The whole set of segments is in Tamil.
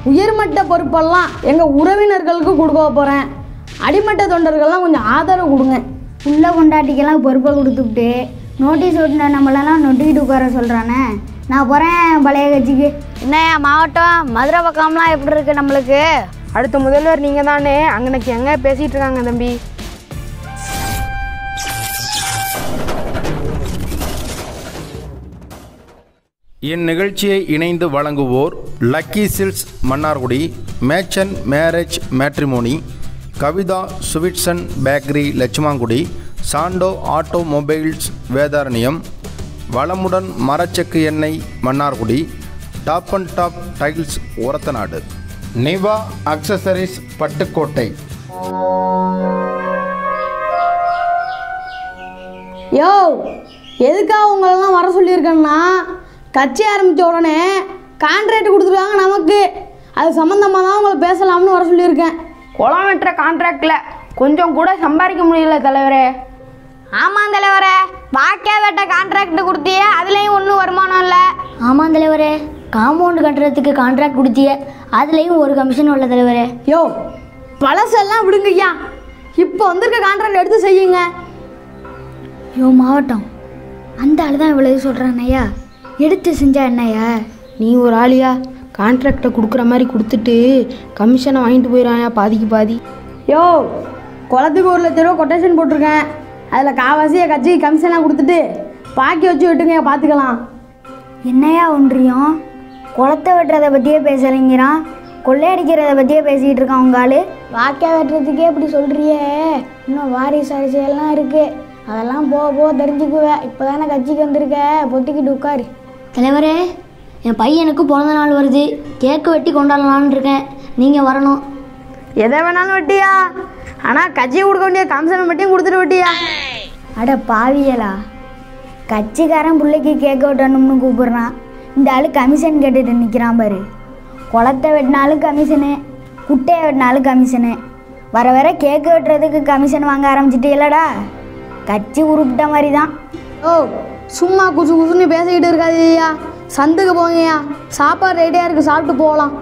உயர்மட்ட பொறுப்பெல்லாம் எங்கள் உறவினர்களுக்கு கொடுக்க போகிறேன் அடிமட்ட தொண்டர்கள்லாம் கொஞ்சம் ஆதரவு கொடுங்க உள்ள கொண்டாட்டிக்கெல்லாம் பொறுப்பை கொடுத்துக்கிட்டு நோட்டீஸ் ஓட்டின நம்மளெல்லாம் நொட்டிக்கிட்டு உட்கார சொல்கிறானே நான் போகிறேன் பழைய கட்சிக்கு என்னையா மாவட்டம் மதுரை பக்கம்லாம் எப்படி இருக்கு நம்மளுக்கு அடுத்த முதல்வர் நீங்கள் தானே அங்கனைக்கு எங்கே பேசிகிட்டு இருக்காங்க தம்பி இந்நிகழ்ச்சியை இணைந்து வழங்குவோர் லக்கி சில்ஸ் மன்னார்குடி மேச்சன் marriage matrimony Kavitha sweets and bakery Latchumangudi Sando automobiles Vedaranyam வளமுடன் மரச்செக்கு எண்ணெய் Mannargudi top and top tiles Orathanadu Niva accessories Pattukkottai யோ எதுக்காக உங்களெல்லாம் வர சொல்லியிருக்கேன்னா கட்சி ஆரம்பித்த உடனே கான்ட்ராக்ட் கொடுத்துருக்காங்க நமக்கு அது சம்மந்தமாக தான் உங்களை பேசலாம்னு வர சொல்லியிருக்கேன் குளம் வெட்டுற கான்ட்ராக்டில் கொஞ்சம் கூட சம்பாதிக்க முடியல தலைவரே ஆமாம் தலைவரே வாக்கே வெட்ட கான்ட்ராக்ட் கொடுத்தியே அதுலேயும் ஒன்றும் வருமானம் இல்லை ஆமாம் தலைவரே காம்பவுண்டு கட்டுறதுக்கு கான்ட்ராக்ட் கொடுத்திய அதுலேயும் ஒரு கமிஷன் உள்ள தலைவரே யோ பழசெல்லாம் விடுங்கய்யா இப்போ வந்திருக்க கான்ட்ராக்ட் எடுத்து செய்யுங்க யோ மாவட்டம் அந்த ஆள் தான் இவ்வளவு சொல்கிறான் ஐயா எடுத்து செஞ்சா என்னய்யா நீ ஒரு ஆளியா கான்ட்ராக்டை கொடுக்குற மாதிரி கொடுத்துட்டு கமிஷனை வாங்கிட்டு போயிடாயா பாதிக்கு பாதி யோ குளத்துக்கு ஒரு லட்ச ரூபா கொட்டேஷன் போட்டிருக்கேன் அதில் காவாசியை கட்சிக்கு கமிஷனாக கொடுத்துட்டு பாக்கி வச்சு விட்டுங்க பார்த்துக்கலாம் என்னையா ஒன்றியம் குளத்தை வெட்டுறதை பற்றியே பேசுகிறீங்கிறான் கொள்ளையடிக்கிறத பற்றியே பேசிக்கிட்டு இருக்கான் உங்க ஆளு வாக்கியா வெட்டுறதுக்கே இப்படி சொல்கிறியே இன்னும் வாரிசு அரசியல்லாம் இருக்குது அதெல்லாம் போக போக தெரிஞ்சுக்குவேன் இப்போ தானே கட்சிக்கு வந்திருக்க பொத்திக்கிட்டு உட்காரு தலைவரே என் பையனுக்கு பிறந்த நாள் வருது கேக்கு வெட்டி கொண்டாடலான்னு இருக்கேன் நீங்கள் வரணும் எதை வேணாலும் வெட்டியா ஆனால் கட்சி கொடுக்க வேண்டிய கமிஷனை மட்டும் கொடுத்துட்டு வெட்டியா அட பாவியலா கட்சிக்காரன் பிள்ளைக்கு கேட்க வெட்டணும்னு கூப்பிடுறான் இந்த ஆளு கமிஷன் கேட்டுட்டு நிற்கிறான் பாரு குளத்தை வெட்டினாலும் கமிஷனு குட்டையை வெட்டினாலும் கமிஷனு வர வர கேக்கு வெட்டுறதுக்கு கமிஷன் வாங்க ஆரம்பிச்சிட்டீங்களடா கட்சி உருப்பிட்ட மாதிரி தான் ஓ சும்மா குசு குசுன்னு பேசிக்கிட்டு இருக்காதீயா சந்துக்கு போங்கய்யா சாப்பாடு ரெடியாக இருக்குது சாப்பிட்டு போகலாம்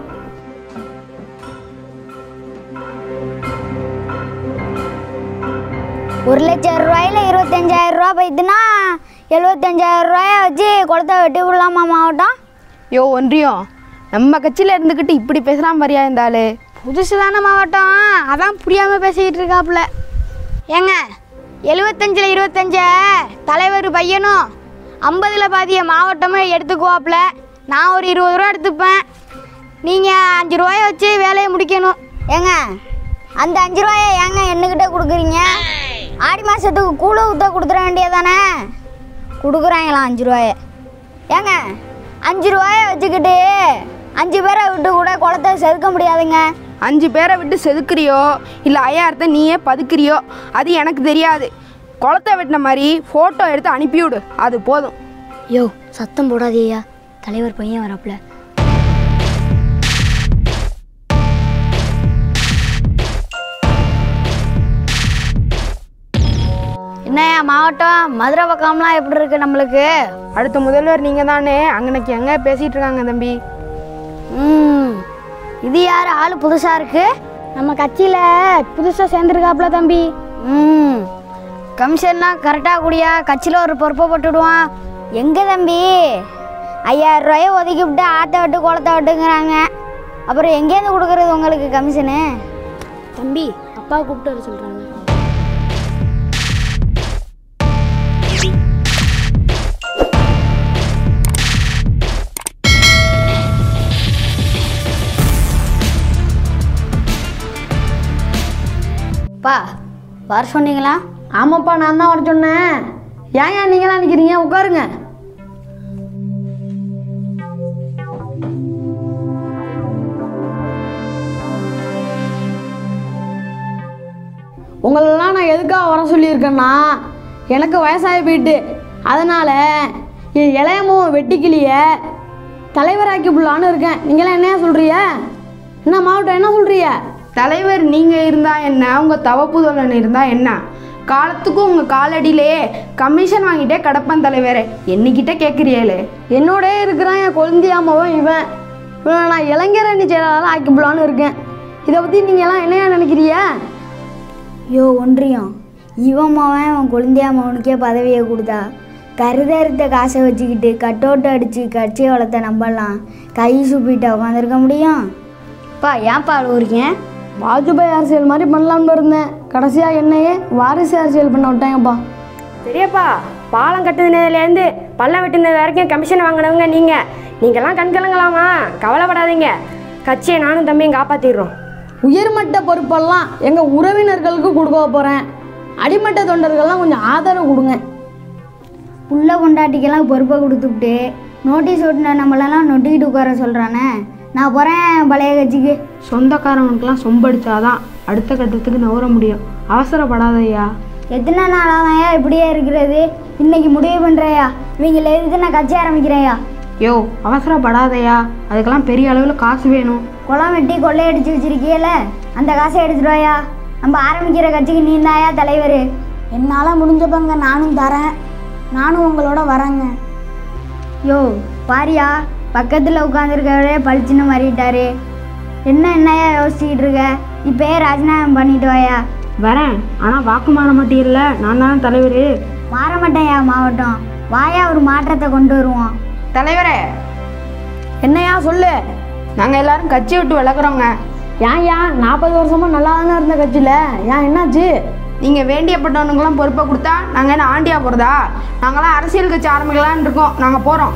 ஒரு லட்சம் ரூபாயில இருபத்தஞ்சாயிரம் ரூபா போயிட்டுனா எழுபத்தஞ்சாயிரம் ரூபாய வச்சு குளத்தை வெட்டி விடலாமா மாவட்டம் யோ ஒன்றியம் நம்ம கட்சியில் இருந்துக்கிட்டு இப்படி பேசலாம் பாரியா இந்த ஆளு புதுசு தானே மாவட்டம் அதான் புரியாமல் பேசிக்கிட்டு இருக்காப்புல ஏங்க எழுபத்தஞ்சில் இருபத்தஞ்ச தலைவர் பையனும் ஐம்பதில் பாதிய மாவட்டமும் எடுத்துக்குவாப்புல நான் ஒரு இருபது ரூபா எடுத்துப்பேன் நீங்கள் அஞ்சு ரூபாயை வச்சு வேலையை முடிக்கணும் ஏங்க அந்த அஞ்சு ரூபாய ஏங்க என்கிட்ட கொடுக்குறீங்க ஆடி மாதத்துக்கு கூழ ஊற்ற கொடுத்துட வேண்டியதானே கொடுக்குறாங்களாம் அஞ்சு ரூபாய ஏங்க அஞ்சு ரூபாய வச்சுக்கிட்டு அஞ்சு பேரை விட்டு கூட குளத்தை செதுக்க முடியாதுங்க அஞ்சு பேரை விட்டு செதுக்குறியோ இல்லை ஐயாயிரத்தை நீயே பதுக்குறியோ அது எனக்கு தெரியாது குளத்தை வெட்டின மாதிரி ஃபோட்டோ எடுத்து அனுப்பிவிடு அது போதும் யோ சத்தம் போடாதேயா தலைவர் பையன் வரப்பல என்னய்யா மாவட்டம் மதுரை பக்கம்லாம் எப்படி இருக்கு நம்மளுக்கு அடுத்த முதல்வர் நீங்கள் தானே அங்கனைக்கு எங்கே பேசிகிட்டு இருக்காங்க தம்பி ம் இது யார் ஆள் புதுசாக இருக்கு நம்ம கட்சியில் புதுசாக சேர்ந்துருக்காப்புல தம்பி ம் கமிஷன்லாம் கரெக்டாக கூடியா கட்சியில் ஒரு பொறுப்பை போட்டுடுவான் எங்கே தம்பி ஐயாயிரம் ரூபாய ஒதுக்கி விட்டு ஆற்ற விட்டு குளத்தை விட்டுங்கிறாங்க அப்புறம் எங்கேருந்து கொடுக்குறது உங்களுக்கு கமிஷனு தம்பி அப்பா கூப்பிட்டு வர சொல்கிறாங்க பா வர சொன்னீங்களா ஆமாப்பா நான் தான் வர சொன்னேன் ஏன் ஏன் நீங்களாம் நிற்கிறீங்க உட்காருங்க உங்களெல்லாம் நான் எதுக்காக வர சொல்லியிருக்கேன்னா எனக்கு வயசாகி போயிட்டு அதனால் என் இளையமோ வெட்டிக்கிளிய தலைவராக்கி புள்ளான்னு இருக்கேன் நீங்களாம் என்ன சொல்கிறீங்க என்ன மாவட்டம் என்ன சொல்கிறீங்க தலைவர் நீங்கள் இருந்தால் என்ன உங்கள் தவப்புதலன் இருந்தால் என்ன காலத்துக்கும் உங்கள் காலடியிலே கமிஷன் வாங்கிட்டே கிடப்பேன் தலைவரே என்னைக்கிட்ட கேட்குறியலே என்னோடே இருக்கிறான் என் குழந்தையாமவன் இவன் இவனை நான் இளைஞர் அணி செயலாளராக ஆக்கிப்படலான்னு இருக்கேன் இதை பற்றி நீங்கள் எல்லாம் என்னையா நினைக்கிறீங்க யோ ஒன்றியம் இவன் மவன் அவன் குழந்தையா மவனுக்கே பதவியை கொடுத்தா கருதறுத்த காசை வச்சுக்கிட்டு கட்டோட்டு அடித்து கட்சியை வளர்த்த நம்பலாம் கை சுப்பிட்டு உட்காந்துருக்க முடியும் பா ஏன்ப்பா அழுவுறீங்க வாஜ்பாய் அரசியல் மாதிரி பண்ணலான்னு இருந்தேன் கடைசியாக என்னையே வாரிசு அரசியல் பண்ண விட்டாங்கப்பா பெரியப்பா பாலம் கட்டுனதுலேருந்து பள்ளம் வெட்டுனது வரைக்கும் கமிஷன் வாங்கினவங்க நீங்கள் நீங்கள்லாம் கண்கலங்கலாமா கவலைப்படாதீங்க கட்சியை நானும் தம்பியும் காப்பாற்றிடுறோம் உயர்மட்ட பொறுப்பெல்லாம் எங்கள் உறவினர்களுக்கு கொடுக்க போகிறேன் அடிமட்ட தொண்டர்கள்லாம் கொஞ்சம் ஆதரவு கொடுங்க புள்ள கொண்டாட்டிக்கெல்லாம் பொறுப்பை கொடுத்துவிட்டு நோட்டீஸ் ஓட்டின நம்மளெல்லாம் நொட்டிக்கிட்டு உட்கார சொல்கிறானே நான் போகிறேன் பழைய கட்சிக்கு சொந்தக்காரவனுக்கெல்லாம் சொம்படிச்சாதான் அடுத்த கட்டத்துக்கு நவர முடியும் அவசரப்படாதய்யா எத்தனை நாளாதாயா இப்படியே இருக்கிறது இன்னைக்கு முடிவு பண்ணுறையா இவங்கள எதுக்கு நான் கட்சி ஆரம்பிக்கிறேயா யோ அவசரப்படாதய்யா அதுக்கெல்லாம் பெரிய அளவில் காசு வேணும் குளம் வெட்டி கொள்ளையடிச்சு வச்சிருக்கியல அந்த காசை எடுத்துட்டு வாயா நம்ம ஆரம்பிக்கிற கட்சிக்கு நீ தாயா தலைவர் என்னால் முடிஞ்ச பங்க நானும் தரேன் நானும் உங்களோட வரேங்க யோ பாரியா பக்கத்தில் உட்காந்துருக்கவரே பளிச்சுன்னு மாறிட்டாரு என்ன என்னையா யோசிச்சுக்கிட்டு இருக்க இப்பயே ராஜினாமா பண்ணிட்டு வாயா வரேன் ஆனால் வாக்கு மாற மாட்டீர்ல நான் தான் தலைவர் மாற மாட்டேன்யா மாவட்டம் வாயா ஒரு மாற்றத்தை கொண்டு வருவோம் தலைவரே என்னையா சொல்லு நாங்கள் எல்லாரும் கட்சி விட்டு விளக்குறோங்க ஏன் ஏன் நாற்பது வருஷமாக நல்லா தானே இருந்த கட்சியில் ஏன் என்னாச்சு நீங்கள் வேண்டியப்பட்டவனுக்கெல்லாம் பொறுப்பை கொடுத்தா நாங்கள் என்ன ஆண்டியா போகிறதா நாங்களாம் அரசியல் கட்சி ஆரம்பிக்கலான்னு இருக்கோம் நாங்கள் போகிறோம்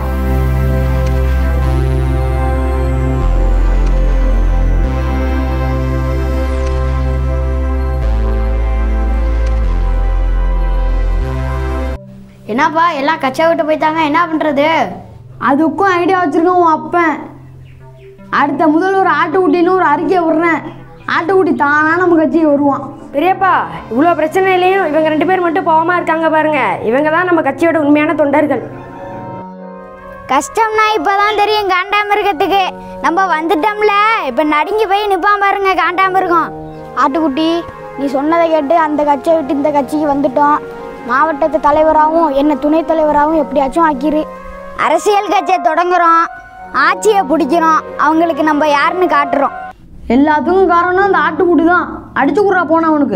என்னப்பா எல்லாம் கச்சா விட்டு போயிட்டாங்க என்ன பண்ணுறது அதுக்கும் ஐடியா வச்சுருக்கேன் உன் அப்பன் அடுத்த முதல்வர் ஆட்டுக்குட்டின்னு ஒரு அறிக்கையை விடுறேன் ஆட்டுக்குட்டி தானா நம்ம கட்சிக்கு வருவான் பெரியப்பா இவ்வளோ பிரச்சனையிலையும் இவங்க ரெண்டு பேர் மட்டும் போகாமல் இருக்காங்க பாருங்க இவங்க தான் நம்ம கட்சியோட உண்மையான தொண்டர்கள் கஷ்டம்னா இப்பதான் தெரியும் காண்டாமிருகத்துக்கு நம்ம வந்துட்டோம்ல இப்போ நடுங்கி போய் நிற்பான் பாருங்க காண்டாமிருகம் ஆட்டுக்குட்டி நீ சொன்னதை கேட்டு அந்த கட்சியை விட்டு இந்த கட்சிக்கு வந்துட்டோம் மாவட்டத்து தலைவராகவும் என்ன துணைத் தலைவராகவும் எப்படியாச்சும் ஆக்கிரு அரசியல் கட்சியை தொடங்குறோம் ஆட்சியை பிடிக்கிறோம் அவங்களுக்கு நம்ம யாருன்னு காட்டுறோம் எல்லாத்துக்கும் காரணம் அந்த ஆட்டுக்குட்டி தான் அடிச்சு குடுறா போன அவனுக்கு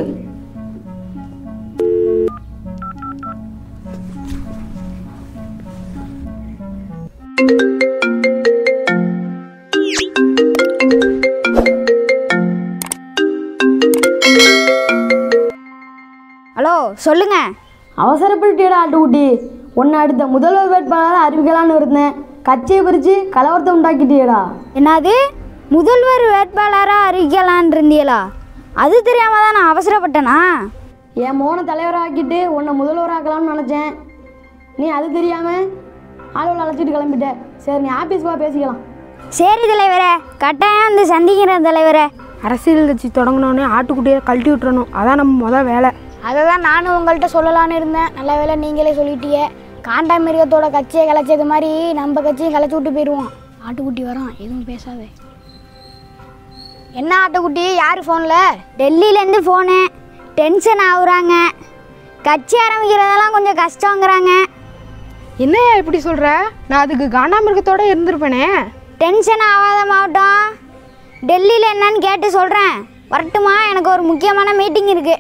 ஹலோ சொல்லுங்க அவசரப்பட்டுடா ஆட்டுக்குட்டி உன்னை அடுத்த முதல்வர் வேட்பாளரை அறிவிக்கலான்னு இருந்தேன் கட்சியை பிரித்து கலவரத்தை உண்டாக்கிட்டியடா என்னது முதல்வர் வேட்பாளராக அறிவிக்கலான் இருந்தீங்களா அது தெரியாம தான் நான் அவசரப்பட்டேனா என் மோனை தலைவராக்கிட்டு உன்னை முதல்வராக்கலாம்னு நினச்சேன் நீ அது தெரியாமல் ஆளுகளை அழைச்சிட்டு கிளம்பிட்ட சரி நீ ஆஃபீஸ் வா பேசிக்கலாம் சரி தலைவரே கட்டாயம் வந்து சந்திக்கிறேன் தலைவரே அரசியல் கட்சி தொடங்கினோடனே ஆட்டுக்குட்டியை கழட்டி விட்டுறணும் அதான் நம்ம முதல் வேலை அதை தான் நானும் உங்கள்கிட்ட சொல்லலான்னு இருந்தேன் நல்ல வேளை நீங்களே சொல்லிட்டீங்க காண்டாமிருகத்தோட கட்சியை கலைச்சது மாதிரி நம்ம கட்சியை கலைச்சி விட்டு போயிடுவோம் ஆட்டுக்குட்டி வரோம் எதுவும் பேசாதே என்ன ஆட்டுக்குட்டி யார் ஃபோனில் டெல்லியிலேருந்து ஃபோனு டென்ஷன் ஆகுறாங்க கட்சி ஆரம்பிக்கிறதெல்லாம் கொஞ்சம் கஷ்டங்கிறாங்க என்னய்யா இப்படி சொல்கிற நான் அதுக்கு காண்டாமிருகத்தோட இருந்திருப்பேனே டென்ஷன் ஆகாத மாவட்டம் டெல்லியில் என்னன்னு கேட்டு சொல்கிறேன் வரட்டுமா எனக்கு ஒரு முக்கியமான மீட்டிங் இருக்குது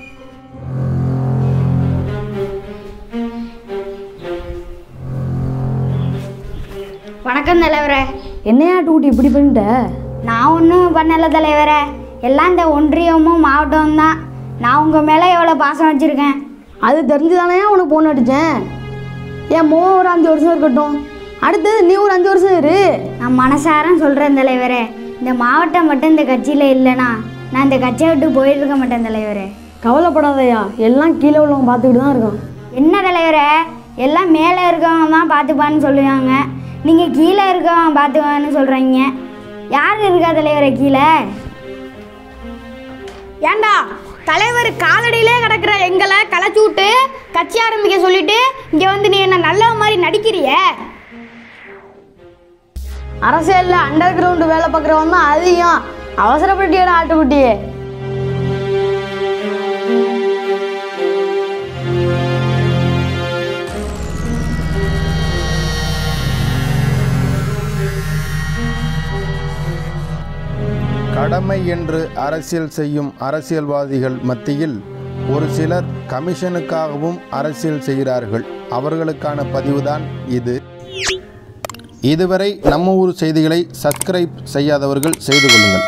வணக்கம் தலைவரே என்னையா ஆட்டுக்குட்டி இப்படி பண்ணிட்ட நான் ஒன்றும் பண்ணலை தலைவரே எல்லாம் இந்த ஒன்றியமும் மாவட்டமும் தான் நான் உங்கள் மேலே எவ்வளோ பாசம் வச்சுருக்கேன் அது தெரிஞ்சுதானே உனக்கு பொண்ணு அடித்தேன் என் மோ ஒரு அஞ்சு வருஷம் இருக்கட்டும் அடுத்தது நீ ஒரு அஞ்சு வருஷம் இரு நான் மனசாரம் சொல்கிறேன் தலைவரே இந்த மாவட்டம் மட்டும் இந்த கட்சியில் இல்லைனா நான் இந்த கட்சியை விட்டு போயிருக்க மாட்டேன் தலைவரே கவலைப்படாதயா எல்லாம் கீழே உள்ளவங்க பார்த்துக்கிட்டு தான் இருக்கான் என்ன தலைவரே எல்லாம் மேலே இருக்கவங்க தான் பார்த்துப்பான்னு சொல்லுவாங்க நீங்கள் கீழே இருக்கவங்க பார்த்துக்குவான்னு சொல்கிறீங்க யார் இருக்கா தலைவரே கீழே ஏண்டா தலைவர் காலடியிலே கிடக்குற எங்களை கலைச்சு விட்டு கட்சி ஆரம்பிக்க சொல்லிட்டு இங்கே வந்து நீ என்ன நல்ல மாதிரி நடிக்கிறிய அரசியலில் அண்டர் கிரவுண்டு வேலை பார்க்குறவன் தான் அதிகம் அவசரப்பட்டியடா ஆட்டுக்குட்டி கடமை என்று அரசியல் செய்யும் அரசியல்வாதிகள் மத்தியில் ஒரு சிலர் கமிஷனுக்காகவும் அரசியல் செய்கிறார்கள் அவர்களுக்கான பதிவுதான் இது இதுவரை நம்ம ஊர் செய்திகளை சப்ஸ்கிரைப் செய்யாதவர்கள் செய்து கொள்ளுங்கள்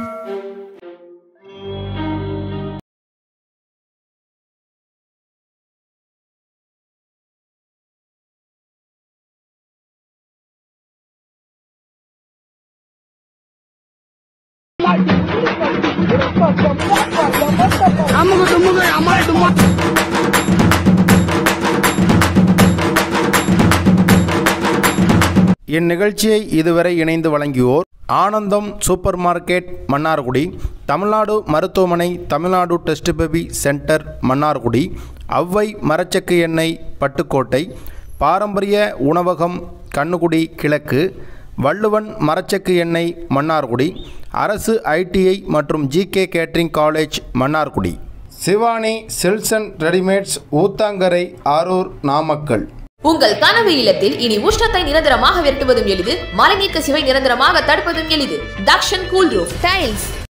இந்நிகழ்ச்சியை இதுவரை இணைந்து வழங்கியோர் ஆனந்தம் சூப்பர் மார்க்கெட் மன்னார்குடி தமிழ்நாடு மருத்துவமனை Tamil Nadu test baby centre Mannargudi Avvai மரச்சக்கு எண்ணெய் பட்டுக்கோட்டை பாரம்பரிய உணவகம் கண்ணுகுடி கிழக்கு வள்ளுவன் மரச்சக்கு எண்ணெய் மன்னார்குடி அரசு ஐடிஐ மற்றும் GK catering college Mannargudi Sivani silks and readymades Uthangarai Arur Namakkal உங்கள் கனவு இல்லத்தில் இனி உஷ்ணத்தை நிரந்தரமாக விரட்டுவதும் எளிது மழைநீக்க சிவை நிரந்தரமாக தடுப்பதும் எளிது தக்ஷன் கூல் ரூஃப் டைல்ஸ்